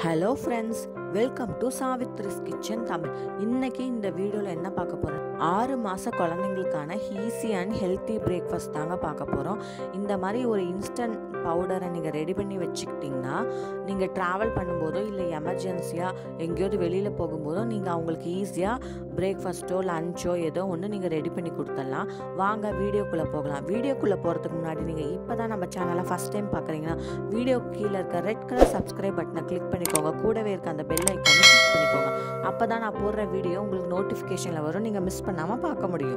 hello friends welcome to Savithri's kitchen Tamil இன்னைக்கு இந்த வீடியோவில் என்ன பார்க்க போகிறோம் ஆறு மாத குழந்தைங்களுக்கான ஈஸி அண்ட் ஹெல்த்தி பிரேக்ஃபாஸ்ட் தாங்க பார்க்க போகிறோம் இந்த மாதிரி ஒரு இன்ஸ்டன்ட் பவுடரை நீங்கள் ரெடி பண்ணி வச்சுக்கிட்டிங்கன்னா நீங்கள் ட்ராவல் பண்ணும்போதோ இல்லை எமர்ஜென்சியாக எங்கேயாவது வெளியில் போகும்போதோ நீங்கள் அவங்களுக்கு ஈஸியாக பிரேக்ஃபாஸ்ட்டோ லஞ்சோ ஏதோ ஒன்று நீங்கள் ரெடி பண்ணி கொடுத்துடலாம் வாங்க வீடியோக்குள்ளே போகலாம் வீடியோக்குள்ளே போகிறதுக்கு முன்னாடி நீங்கள் இப்போ தான் நம்ம சேனலை ஃபஸ்ட் டைம் பார்க்குறீங்கன்னா வீடியோ கீழே இருக்க ரெட் கலர் சப்ஸ்கிரைப் பட்டனை கிளிக் பண்ணிக்கோங்க கூடவே இருக்க அந்த பெல் ஐக்கானை கிளிக் பண்ணிக்கோங்க அப்போ தான் நான் போடுற வீடியோ உங்களுக்கு நோட்டிஃபிகேஷனில் வரும் நீங்கள் மிஸ் பண்ணாமல் பார்க்க முடியும்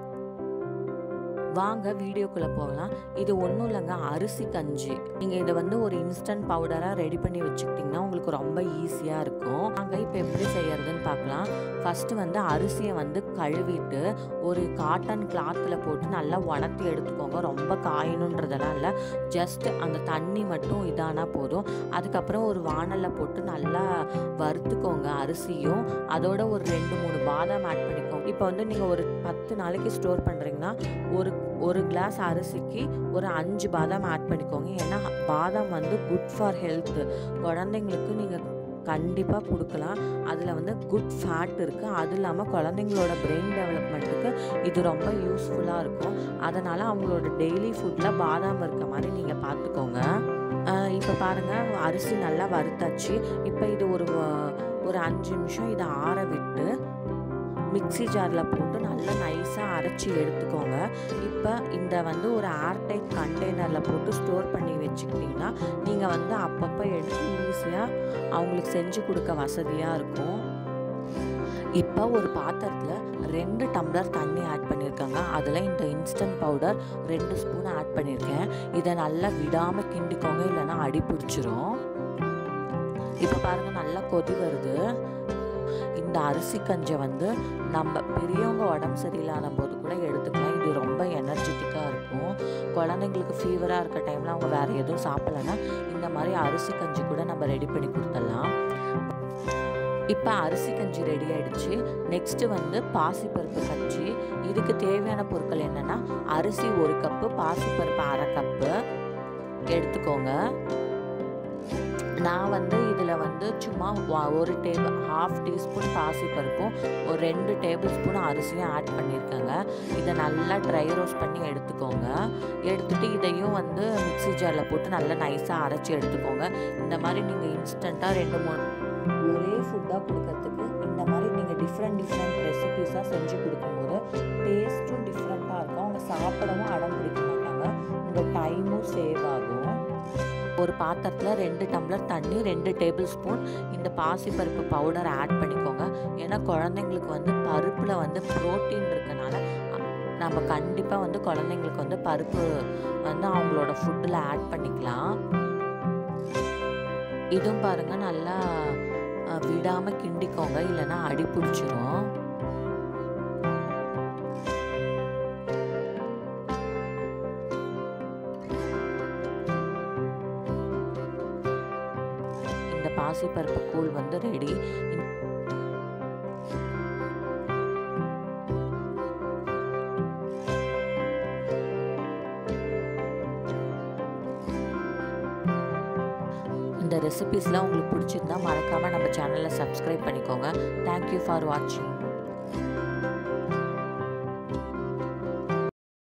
வாங்க வீடியோக்குள்ளே போகலாம் இது ஒன்றும் இல்லைங்க அரிசி கஞ்சி நீங்கள் இதை வந்து ஒரு இன்ஸ்டன்ட் பவுடராக ரெடி பண்ணி வச்சுக்கிட்டிங்கன்னா உங்களுக்கு ரொம்ப ஈஸியாக இருக்கும் நாங்கள் இப்போ எப்படி செய்யறதுன்னு பார்க்கலாம் ஃபஸ்ட்டு வந்து அரிசியை வந்து கழுவிட்டு ஒரு காட்டன் கிளாத்தில் போட்டு நல்லா உணர்த்தி எடுத்துக்கோங்க ரொம்ப காயணுன்றதெல்லாம் இல்லை ஜஸ்ட் அந்த தண்ணி மட்டும் இதானா போதும் அதுக்கப்புறம் ஒரு வானலில் போட்டு நல்லா வறுத்துக்கோங்க அரிசியும் அதோட ஒரு ரெண்டு மூணு பாதாம் ஆட் பண்ணிக்கோங்க இப்போ வந்து நீங்கள் ஒரு பத்து நாளைக்கு ஸ்டோர் பண்ணுறீங்கன்னா ஒரு ஒரு கிளாஸ் அரிசிக்கு ஒரு அஞ்சு பாதாம் ஆட் பண்ணிக்கோங்க ஏன்னா பாதாம் வந்து குட் ஃபார் ஹெல்த்து குழந்தைங்களுக்கு நீங்கள் கண்டிப்பாக கொடுக்கலாம் அதில் வந்து குட் ஃபேட் இருக்குது அது இல்லாமல் குழந்தைங்களோட பிரெயின் டெவலப்மெண்ட்டுக்கு இது ரொம்ப யூஸ்ஃபுல்லாக இருக்கும் அதனால் அவங்களோட டெய்லி ஃபுட்டில் பாதாம் இருக்க மாதிரி நீங்கள் பார்த்துக்கோங்க இப்போ பாருங்கள் அரிசி நல்லா வறுத்தாச்சு இப்போ இது ஒரு ஒரு அஞ்சு நிமிஷம் இதை ஆற விட்டு மிக்சி ஜாரில் போட்டு நல்லா நைஸாக அரைச்சி எடுத்துக்கோங்க இப்போ இந்த வந்து ஒரு ஏர்டைட் கண்டெய்னரில் போட்டு ஸ்டோர் பண்ணி வச்சுக்கிட்டிங்கன்னா நீங்கள் வந்து அப்பப்போ எடுத்து ஈஸியாக அவங்களுக்கு செஞ்சு கொடுக்க வசதியாக இருக்கும் இப்போ ஒரு பாத்திரத்தில் ரெண்டு டம்ளர் தண்ணி ஆட் பண்ணியிருக்காங்க அதில் இந்த இன்ஸ்டன்ட் பவுடர் ரெண்டு ஸ்பூன் ஆட் பண்ணியிருக்கேன் இதை நல்லா விடாமல் கிண்டிக்கோங்க இல்லைன்னா அடி பிடிச்சிரும் இப்போ பாருங்கள் நல்லா கொதி வருது இந்த அரிசி கஞ்சை வந்து நம்ம பெரியவங்க உடம்பு சரியில்லாத போது கூட எடுத்துக்கலாம் இது ரொம்ப எனர்ஜெட்டிக்காக இருக்கும் குழந்தைங்களுக்கு ஃபீவராக இருக்க டைமில் அவங்க வேறு எதுவும் சாப்பிட்லன்னா இந்த மாதிரி அரிசி கஞ்சி கூட நம்ம ரெடி பண்ணி கொடுத்துடலாம் இப்போ அரிசி கஞ்சி ரெடி ஆகிடுச்சு நெக்ஸ்ட்டு வந்து பாசிப்பருப்பு கஞ்சி இதுக்கு தேவையான பொருட்கள் என்னென்னா அரிசி ஒரு கப்பு பாசிப்பருப்பு அரை கப்பு எடுத்துக்கோங்க நான் வந்து இதில் வந்து சும்மா ஒரு டேபிள் ஹாஃப் டீஸ்பூன் பாசிப்பருப்பும் ஒரு ரெண்டு டேபிள் ஸ்பூன் அரிசியும் ஆட் பண்ணியிருக்கேங்க இதை நல்லா ட்ரை ரோஸ்ட் பண்ணி எடுத்துக்கோங்க எடுத்துகிட்டு இதையும் வந்து மிக்சி ஜாரில் போட்டு நல்லா நைஸாக அரைச்சி எடுத்துக்கோங்க இந்த மாதிரி நீங்கள் இன்ஸ்டண்ட்டாக ரெண்டு மூணு ஒரே ஃபுட்டாக கொடுக்கறதுக்கு இந்த மாதிரி நீங்கள் டிஃப்ரெண்ட் டிஃப்ரெண்ட் ரெசிபீஸாக செஞ்சு கொடுக்கும்போது டேஸ்ட்டும் டிஃப்ரெண்ட்டாக இருக்கும் அவங்க சாப்பிடவும் அடம் பிடிக்க மாட்டாங்க உங்கள் டைமும் சேவ் ஆகும் ஒரு பாத்திரத்தில் ரெண்டு டம்ளர் தண்ணி ரெண்டு டேபிள் ஸ்பூன் இந்த பாசிப்பருப்பு பவுடர் ஆட் பண்ணிக்கோங்க ஏன்னா குழந்தைங்களுக்கு வந்து பருப்பில் வந்து ப்ரோட்டீன் இருக்கனால நம்ம கண்டிப்பாக வந்து குழந்தைங்களுக்கு வந்து பருப்பு வந்து அவங்களோட ஃபுட்டில் ஆட் பண்ணிக்கலாம் இதுவும் பாருங்கள் நல்லா விடாமல் கிண்டிக்கோங்க இல்லைன்னா அடி பிடிச்சிரும் இந்த பாசிப்பருப்பு கூழ் வந்து ரெடி இந்த ரெசிபீஸ்லாம் உங்களுக்கு பிடிச்சிருந்தா மறக்காமல் நம்ம சேனலை சப்ஸ்கிரைப் பண்ணிக்கோங்க தேங்க்யூ ஃபார் வாட்சிங்